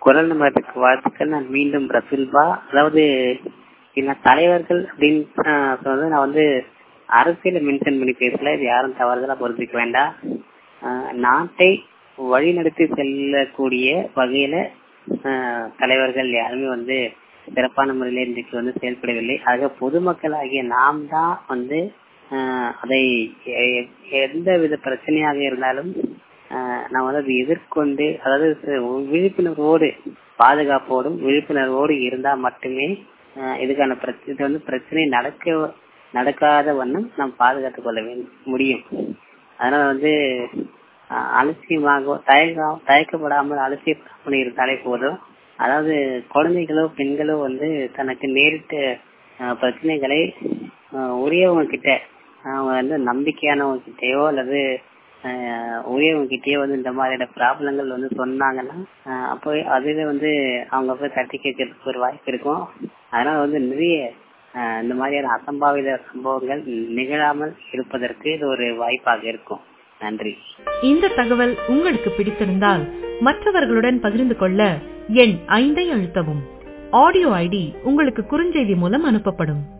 குரல் நம்பருக்கு வாழ்த்துக்கள் நான் மீண்டும் ரசுல்பா அதாவது என்ன தலைவர்கள் அப்படின்னு ஆஹ் சொன்னது நான் வந்து அரசியல மென்ஷன் பண்ணி பேசல இது யாரும் தவறுதலா பொறுத்துக்க வேண்டாம் ஆஹ் நாட்டை வழிநடத்தி செல்லக்கூடிய வகையில ஆஹ் தலைவர்கள் யாருமே வந்து சிறப்பான முறையில இன்றைக்கு வந்து செயல்படவில்லை ஆக பொதுமக்கள் ஆகிய நாம் தான் வந்து ஆஹ் அதை எ- எந்த வித பிரச்சனையாக இருந்தாலும் ஆஹ் நாம் வந்து அதை எதிர்கொண்டு அதாவது ச- விழிப்புணர்வோடு பாதுகாப்போடும் விழிப்புணர்வோடு இருந்தா மட்டுமே ஆஹ் இதுக்கான பிரச்சனை இது வந்து பிரச்சனை நடக்க நடக்காத வண்ணம் நாம் பாதுகாத்துக் கொள்ள வேண்டும் முடியும் அதனால வந்து ஆஹ் அலட்சியமாக தயக்க தயக்கப்படாமல் அலட்சியப்படாமல் இருந்தாலே போதும் அதாவது குழந்தைகளோ பெண்களோ வந்து தனக்கு நேரிட்ட ஆஹ் பிரச்சனைகளை ஆஹ் உரியவங்க கிட்ட அவங்க வந்து நம்பிக்கையானவங்க கிட்டயோ அல்லது ஆஹ் உரியவங்க கிட்டயோ வந்து இந்த மாதிரியான ப்ராப்ளங்கள் வந்து சொன்னாங்கன்னா ஆஹ் அப்போ அதுல வந்து அவங்க போய் தட்டி கேட்கறதுக்கு ஒரு வாய்ப்பு இருக்கும் அதனால வந்து நிறைய ஆஹ் இந்த மாதிரியான அசம்பாவித சம்பவங்கள் நிகழாமல் இருப்பதற்கு இது ஒரு வாய்ப்பாக இருக்கும் நன்றி இந்த தகவல் உங்களுக்கு பிடித்திருந்தால் மற்றவர்களுடன் பகிர்ந்து கொள்ள எண் ஐந்தை அழுத்தவும் ஆடியோ ஐடி உங்களுக்கு குறுஞ்செய்தி மூலம் அனுப்பப்படும்